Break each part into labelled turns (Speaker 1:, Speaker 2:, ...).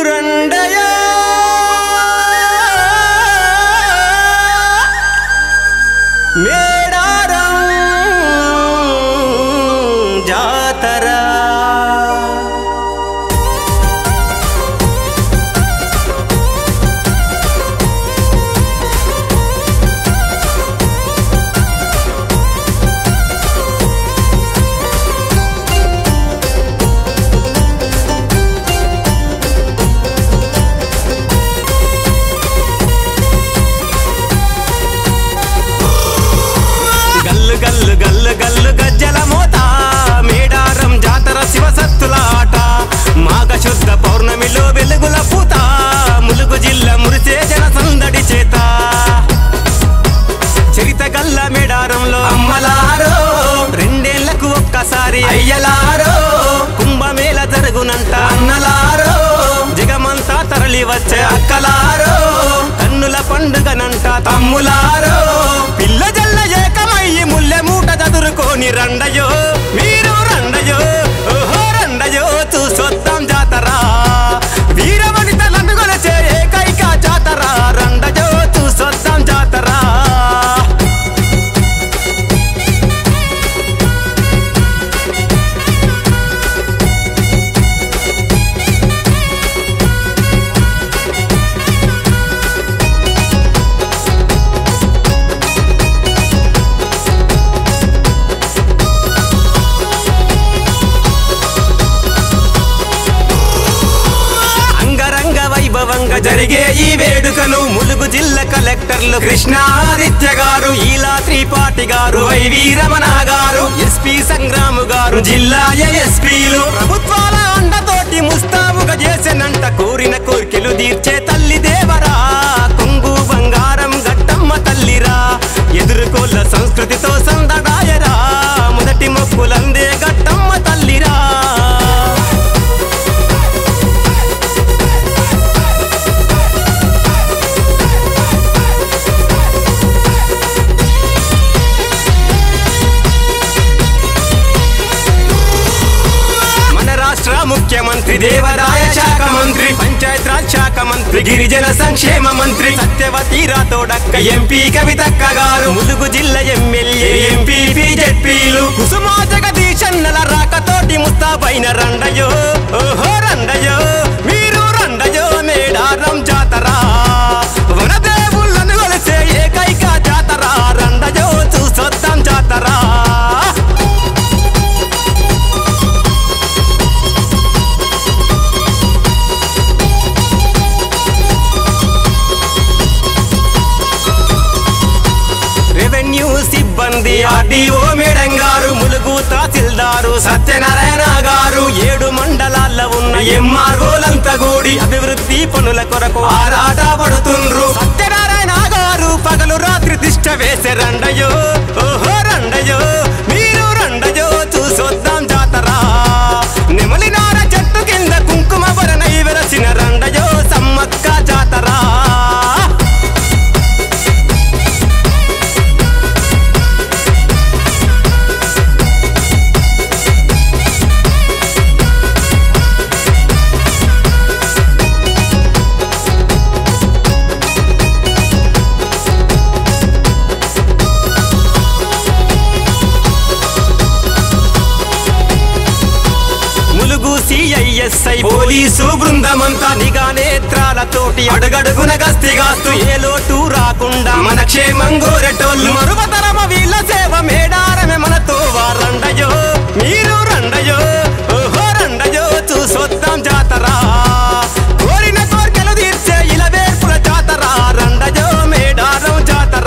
Speaker 1: రండయా మేడారం జాతర గల్లు గల్లు గల్లు గల్లు గజ్జల మోత మేడారం జాతర శివసత్తుల ఆట మాఘ శుద్ధ పౌర్ణమిలో వెలుగుల పూత ములుగు జిల్లా మురిసే జన సందడి చేత చరిత గల్ల మేడారంలో అమ్మలారో రెండేళ్లకు ఒక్కసారి అయ్యలారో కుంభమేళ జరుగునంట అన్నలారో జగమంతా తరలి వచ్చే అక్కలారో కన్నుల పండుగనంట తమ్ములారో పిల్ల జల్ల ఏకమయ్యి ముల్లె మూట చదురుకొని రండయో మీరు రండయో ఓహో రండయో చూసొద్దాం జాతర వీరవనితలను కొలిచే ఏకైక జాతర రండయో చూసొద్దాం జాతర అంగరంగ వైభవంగా జరిగే ఈ వేడుకను ములుగు జిల్లా కలెక్టర్లు కృష్ణాదిత్య గారు ఈలా త్రిపాఠి గారు వైవి రమణ గారు ఎస్పీ సంగ్రాము గారు జిల్లా ఎస్పీలు ప్రభుత్వాల అండతోటి ముస్తాబుగా చేసేనంట కోరిన కోరికలు తీర్చే తల్లి దేవరా కొంగు బంగారం గట్టమ్మ తల్లిరా ఎదుర్కోళ్ళ సంస్కృతితో సందడాయరా మొదటి మొక్కులందే గట్టమ్మ తల్లిరా మన రాష్ట్ర ముఖ్యమంత్రి దేవాదాయ శాఖ మంత్రి పంచాయత్ రాజ్ శాఖ మంత్రి గిరిజన సంక్షేమ మంత్రి సత్యవతి రాతోడక్క ఎంపీ కవితక్క గారు ములుగు జిల్లా ఎమ్మెల్యే ఎంపీ జెడ్పీలు కుసుమా జగదీశన్నల రాకతోటి ముస్తాబైన రండయో ఓహో రండయో మీరు రండయో మేడారం జాతర వనదేవులను కొలిసే ఏకైక జాతర రండయో చూసొద్దాం జాతర రెవెన్యూ సిబ్బంది ఆర్డీఓ మేడం గారు ములుగు తహసీల్దారు సత్యనారాయణ గారు ఏడు మండలాల్లో ఉన్న ఎంఆర్ఓలంతా కూడి అభివృద్ధి పనుల కొరకు ఆరాట పడుతుండ్రు సత్యనారాయణ గారు పగలు రాత్రి తిష్ట వేసే రండయో ఓహో రండయో మీరు రండయో చూసొద్దాం జాతర నెమలినార చెట్టు కింద కుంకుమ వరనై వెరసిన రండయో సమ్మక్క జాతర ములుగు సిఐఎస్ఐ పోలీసు బృందమంతా నిఘా నేత్రాలతోటి అడుగడుగున గస్తిగాస్తూ ఏ లోటు రాకుండా మన క్షేమం గోరెటోళ్ళు మరువతరమ వీళ్ళ సేవ మేడారమే మనతో వారండయో మీరు రండయో ఓహో రండయో చూసొద్దాం జాతర కోరిన కోరికలు తీర్చే ఇలా వేర్పుల జాతర రండయో మేడారం జాతర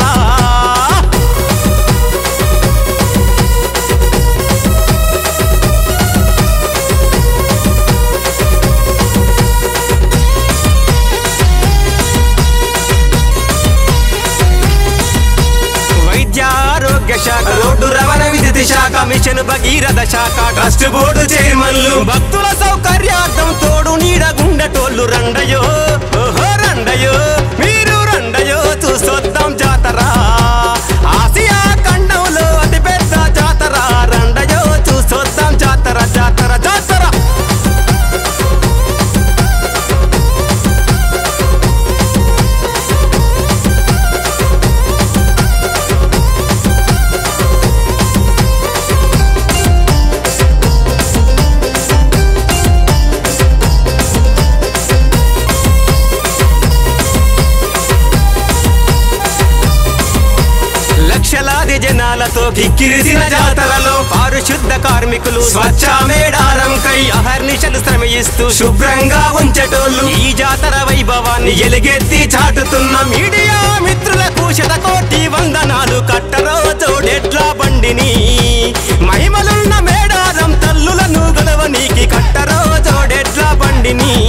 Speaker 1: వైద్య ఆరోగ్య శాఖ రోడ్డు రవాణా విద్యుత్ శాఖ మిషన్ భగీరథ శాఖ ట్రస్ట్ బోర్డు చైర్మన్లు భక్తుల సౌకర్యార్థం తోడు నీడ గుండెటోళ్ళు రండయో ఓహో రండయో మీరు రండయో చూసొద్దాం జాతర ఆసియా ఖండంలో అతి పెద్ద జాతర రండయో చూసొద్దాం జాతర జాతర జాతర మేళాలతో కిక్కిరిసిన జాతరలో పారిశుద్ధ కార్మికులు స్వచ్ఛ మేడారం కై అహర్నిశలు శ్రమయిస్తూ శుభ్రంగా ఉంచటోళ్ళు ఈ జాతర వైభవాన్ని ఎలుగెత్తి చాటుతున్న మీడియా మిత్రులకు శతకోటి వందనాలు కట్టరో జోడెట్లా బండిని మహిమలున్న మేడారం తల్లులను గొలవనీకి కట్టరో జోడెట్లా బండిని